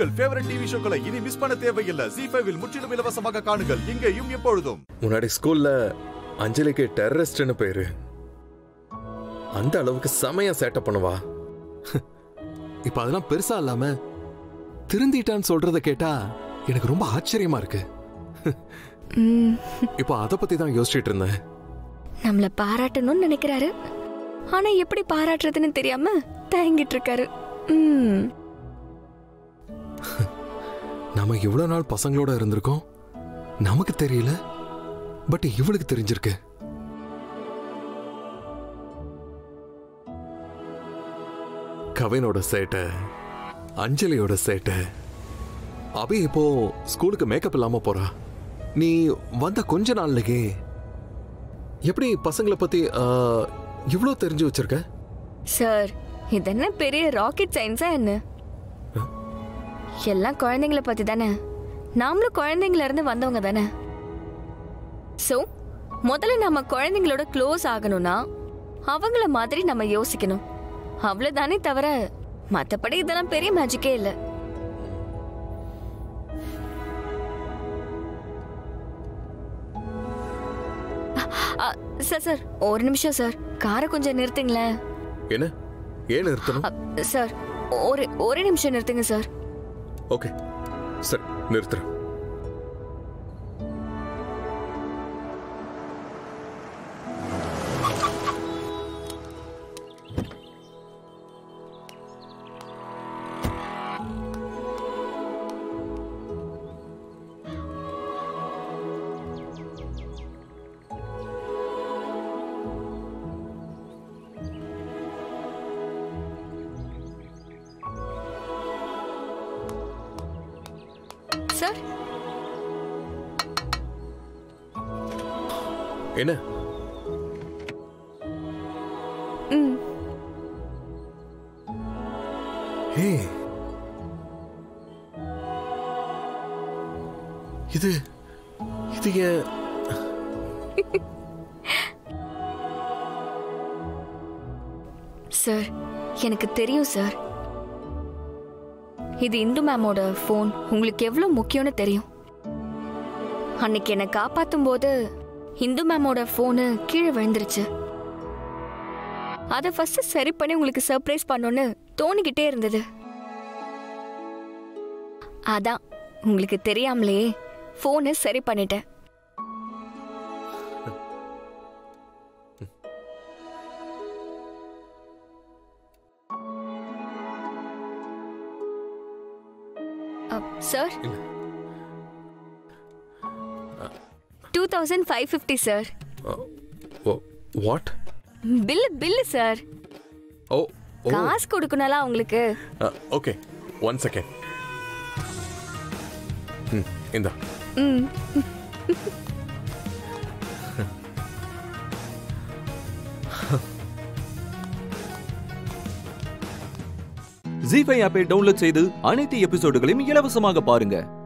உங்கள் favourite TV ஷோக்களை இனி miss பண்ண தேவையில்லை ஜி ஃபைவில் முற்றிலும் இலவசமாக காணுங்கள் இங்கேயும் எப்பொழுதும் முன்னாடி ஸ்கூல்ல அஞ்சலிக்கு டெரரிஸ்ட்னு பேரு அந்த அளவுக்கு செமையா சேட்டை பண்ணுவா இப்ப அதெல்லாம் பெருசா இல்லாம திருந்திட்டான்னு சொல்றத கேட்டா எனக்கு ரொம்ப ஆச்சரியமா இருக்கு ம், இப்போ அத பத்தி தான் யோசிச்சுட்டு இருந்தேன் நம்மள பாராட்டணும்னு நினைக்கிறாரு ஆனா எப்படி பாராட்டுறதுன்னு தெரியாம தயங்கிட்டு இருக்காரு ம், நாம இவ்வளவு நாள் பசங்களோட இருந்திருக்கோம் நமக்கு தெரியல பட் இவளுக்கு தெரிஞ்சிருக்கு கவினோட சேட்டை அஞ்சலியோட சேட்டை அபி இப்போ ஸ்கூலுக்கு மேக்கப் இல்லாம போறா நீ வந்த கொஞ்ச நாள்லயே எப்படி பசங்களை பத்தி ஆ, இவ்ளோ தெரிஞ்சு வச்சிருக்க சார் இது என்ன பெரிய ராக்கெட் சயின்ஸா என்ன எல்லாம் குழந்தைங்கள பத்தி தானே நாமளும் குழந்தைங்கள இருந்து வந்தவங்க தானே சோ முதல்ல நம்ம குழந்தைங்களோட க்ளோஸ் ஆகணும்னா அவங்கள மாதிரி நம்ம யோசிக்கணும் அவ்வளவுதானே தவிர மத்தபடி இதெல்லாம் பெரிய மேஜிக்கே இல்ல அ, சார் சார் ஒரு நிமிஷம் சார் காரை கொஞ்சம் நிறுத்துங்களேன் என்ன ஏன் நிறுத்தணும் அ, சார் ஒரு ஒரு நிமிஷம் நிறுத்துங்க சார் ஓகே சரி நிறுத்துறேன் சார் என்ன ம் ஹே இது இது ஏன் சார் எனக்கு தெரியும் சார் இது இந்து மேமோட ஃபோன் உங்களுக்கு எவ்வளவு முக்கியம்னு தெரியும் அன்னைக்கு என்னை காப்பாத்தும் போது இந்து மேமோட ஃபோனு கீழே விழுந்துருச்சு அதை ஃபர்ஸ்ட் சரி பண்ணி உங்களுக்கு சர்ப்ரைஸ் பண்ணணும்னு தோணிக்கிட்டே இருந்தது அதான் உங்களுக்கு தெரியாமலே ஃபோனை சரி பண்ணிட்டேன் sir two thousand five fifty sir what bill bill sir oh oh காசு கொடுக்கணும்ல உங்களுக்கு ஓகே ஒன் செகண்ட் ம் இந்தா ம் ஜி ஃபைவ் ஆப்பை டவுன்லோட் செய்து அனைத்து எபிசோடுகளையும் இலவசமாக பாருங்க